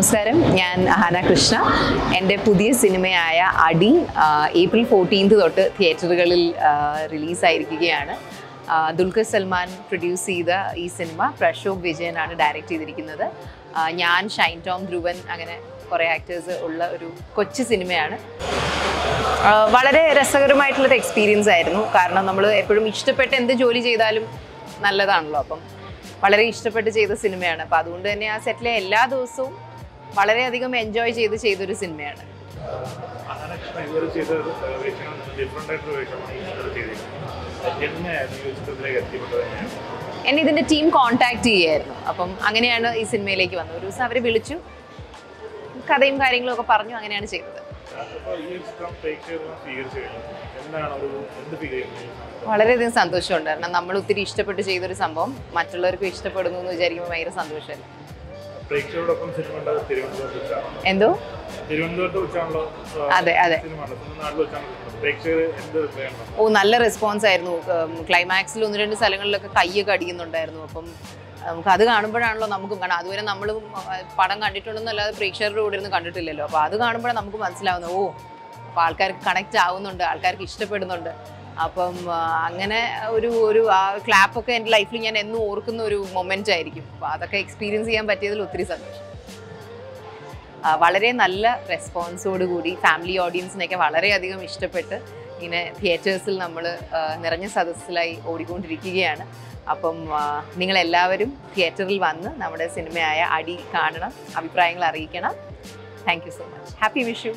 നമസ്കാരം ഞാൻ അഹാന കൃഷ്ണ എൻ്റെ പുതിയ സിനിമയായ അടി ആ, ഏപ്രിൽ ഫോർട്ടീൻത്ത് തൊട്ട് തിയേറ്ററുകളിൽ റിലീസായിരിക്കുകയാണ് ആ, ദുൽഖർ സൽമാൻ പ്രൊഡ്യൂസ് ചെയ്ത ഈ സിനിമ പ്രശോഭ് വിജയനാണ് ഡയറക്റ്റ് ചെയ്തിരിക്കുന്നത് ആ, ഞാൻ ഷൈൻ ടോം ധ്രുവൻ അങ്ങനെ കുറേ ആക്ടേഴ്സ് ഉള്ള ഒരു കൊച്ചു സിനിമയാണ് ആ, വളരെ രസകരമായിട്ടുള്ളൊരു എക്സ്പീരിയൻസ് ആയിരുന്നു കാരണം നമ്മൾ എപ്പോഴും ഇഷ്ടപ്പെട്ട് എന്ത് ജോലി ചെയ്താലും നല്ലതാണല്ലോ അപ്പം വളരെ ഇഷ്ടപ്പെട്ട് ചെയ്ത സിനിമയാണ് അപ്പം അതുകൊണ്ട് തന്നെ ആ സെറ്റിലെ എല്ലാ ദിവസവും വളരെയധികം എൻജോയ് ചെയ്ത് ചെയ്തൊരു സിനിമയാണ് അങ്ങനെ ഇതുവരെ ചെയ്ത വേഷങ്ങൾ ഡിഫറെൻ്റ് ആയിട്ടുള്ള വേഷമാണ് ഈ ചിത്രത്തിൽ ചെയ്തിരിക്കുന്നത് എങ്ങനെയായിരുന്നു ഈ ചിത്രത്തിലേക്ക് എത്തിപ്പെട്ടത് എങ്ങനെയാണ് എന്നെ ഇതിൻ്റെ ടീം കോൺടാക്ട് ചെയ്യായിരുന്നു അപ്പം അങ്ങനെയാണ് ഈ സിനിമയിലേക്ക് വന്നത് ഒരു ദിവസം അവർ വിളിച്ചു കഥയും കാര്യങ്ങളും ഒക്കെ പറഞ്ഞു അങ്ങനെയാണ് ചെയ്തത് അപ്പോൾ ഈ ഒരു ചിത്രം പ്രേക്ഷകരെല്ലാം സ്വീകരിച്ചു കഴിഞ്ഞു എന്താണ് ഒരു എന്ത് ഫീൽ ചെയ്യുന്നത് വളരെയധികം സന്തോഷമുണ്ട് കാരണം നമ്മൾ ഒത്തിരി ഇഷ്ടപ്പെട്ട് ചെയ്തൊരു സംഭവം മറ്റുള്ളവർക്ക് ഇഷ്ടപ്പെടുന്നു എന്ന് വിചാരിക്കുമ്പോൾ ഭയങ്കര സന്തോഷമല്ലേ പ്രേക്ഷകരോടൊപ്പം സിനിമ ഉണ്ടത് തിരുവനന്തപുരത്ത് വെച്ചാണ് എന്തോ തിരുവനന്തപുരത്ത് വെച്ചാണല്ലോ ആ, അതെ അതെ സിനിമ ഉണ്ട് സ്വന്തം നാട്ടിൽ വെച്ചാണ് കിട്ടുന്നത്. പ്രേക്ഷകർ എന്ത് വേണം ഓ നല്ല റെസ്പോൺസ് ആയിരുന്നു ക്ലൈമാക്സിൽ ഒന്ന് രണ്ട് സ്ഥലങ്ങളിലൊക്കെ കയ്യൊക്കെ അടിക്കുന്നുണ്ടായിരുന്നു അപ്പം നമുക്ക് അത് കാണുമ്പോഴാണല്ലോ നമുക്കും കാരണം അതുവരെ നമ്മൾ പടം കണ്ടിട്ടുണ്ടെന്നല്ലാതെ പ്രേക്ഷകരുടെ കൂടെ ഇരുന്ന് കണ്ടിട്ടില്ലല്ലോ അപ്പോൾ അത് കാണുമ്പോഴാണ് നമുക്ക് മനസ്സിലാവുന്നത് ഓ അപ്പോൾ ആൾക്കാർക്ക് കണക്റ്റ് ആവുന്നുണ്ട് ആൾക്കാർക്ക് ഇഷ്ടപ്പെടുന്നുണ്ട് അപ്പം ആ, അങ്ങനെ ഒരു ഒരു ആ ക്ലാപ്പൊക്കെ എൻ്റെ ലൈഫിൽ ഞാൻ എന്നും ഓർക്കുന്ന ഒരു മൊമെൻ്റ് ആയിരിക്കും അപ്പോൾ അതൊക്കെ എക്സ്പീരിയൻസ് ചെയ്യാൻ പറ്റിയതിൽ ഒത്തിരി സന്തോഷം ആ, വളരെ നല്ല റെസ്പോൺസോട് കൂടി ഫാമിലി ഓഡിയൻസിനെയൊക്കെ വളരെയധികം ഇഷ്ടപ്പെട്ട് ഇങ്ങനെ തിയേറ്റേഴ്സിൽ നമ്മൾ നിറഞ്ഞ സദസ്സിലായി ഓടിക്കൊണ്ടിരിക്കുകയാണ് അപ്പം ആ, നിങ്ങളെല്ലാവരും തിയേറ്ററിൽ വന്ന് നമ്മുടെ സിനിമയായ അടി കാണണം അഭിപ്രായങ്ങൾ അറിയിക്കണം thank you so much happy Vishu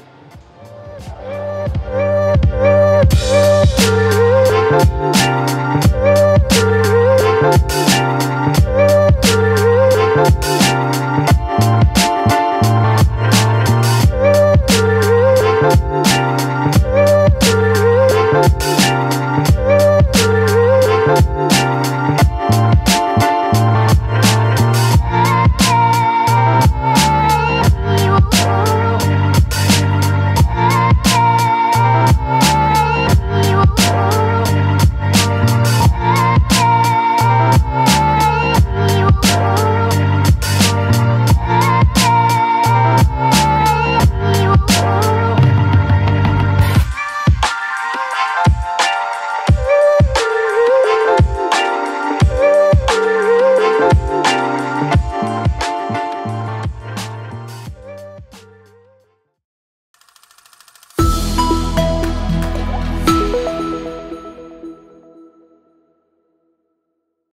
Thank you.